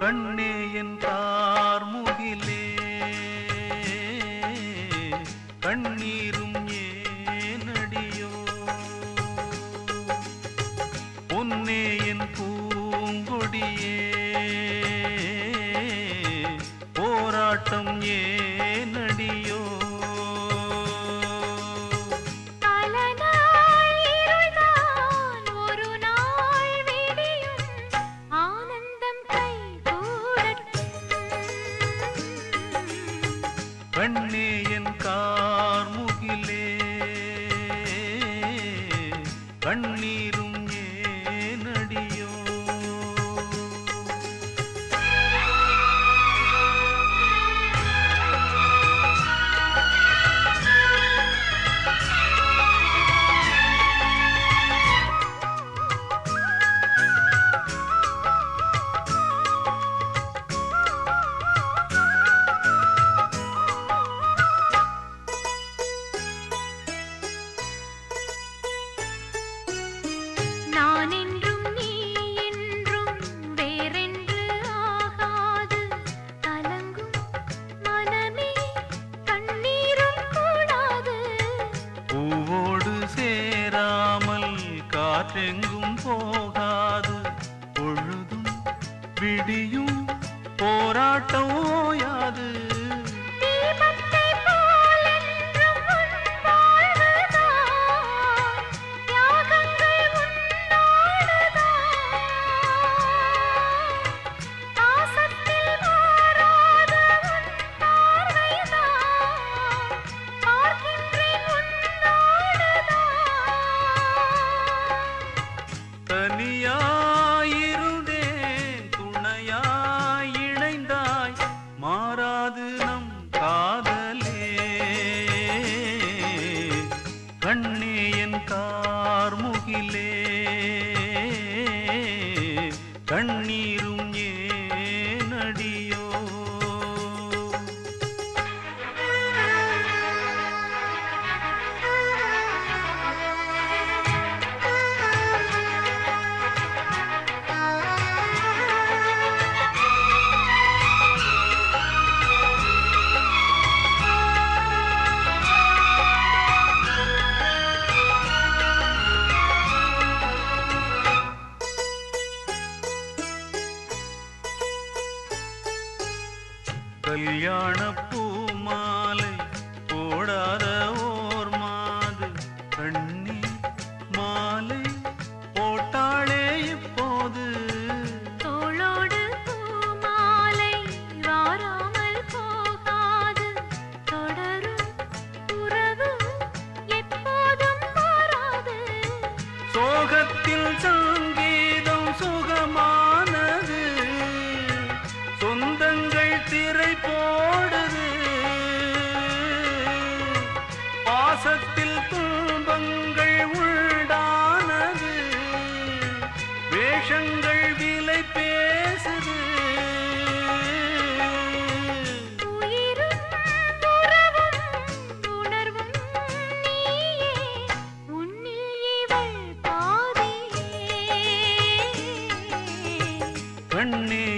கண்ணே என் கார்முகிலே கண்ணீரும் ஏனடியோ பொன்னே என் பூங்கொடியே போராட்டம் ஏனடியோ பல நாள் இருள்தான் ஒரு நாள் விடியும் ஆனந்தம் கைகூடட்டும் கண்ணே என் கார்முகிலே கண்ணீரும் ஏனடியோ நான் என்றும் நீ என்றும் வேறென்று ஆகாது கலங்கும் மனமே கண்ணீரும் கூடாது பூவோடு சேராமல் காற்றெங்கும் போகாது பொழுதும் விடியும் போராட்டம் ஓயாது தீபத்தை போல் என்றும் உன் வாழ்வுதான் தியாகங்கள் உன்னோடுதான் பாசத்தில் மாறாத உன் பார்வைதான் பார்க்கின்றேன் உன்னோடுதான் தனியாயிருந்தேன் துணையாய் இணைந்தாய் மாறாது நம் காதலே கண்ணே என் கார்முகிலே கண்ணீரும் ஏனடியோ கல்யாண பூமாலை போடாத ஓர் மாது கண்ணி மாலை போட்டாளே இப்போது தோளோடு பூமாலை வாராமல் போகாது தொடரும் உறவு எப்போதும் மாறாது சோகத்தில் சங்கீதம் சுகமானது சொந்தங்கள் திரை போடுது பாசத்தில் துன்பங்கள் உண்டானது வேஷங்கள் விலை பேசுது உயிரும் உறவும் உணர்வும் நீயே உன்னில் இவள் பாதியே கண்ணே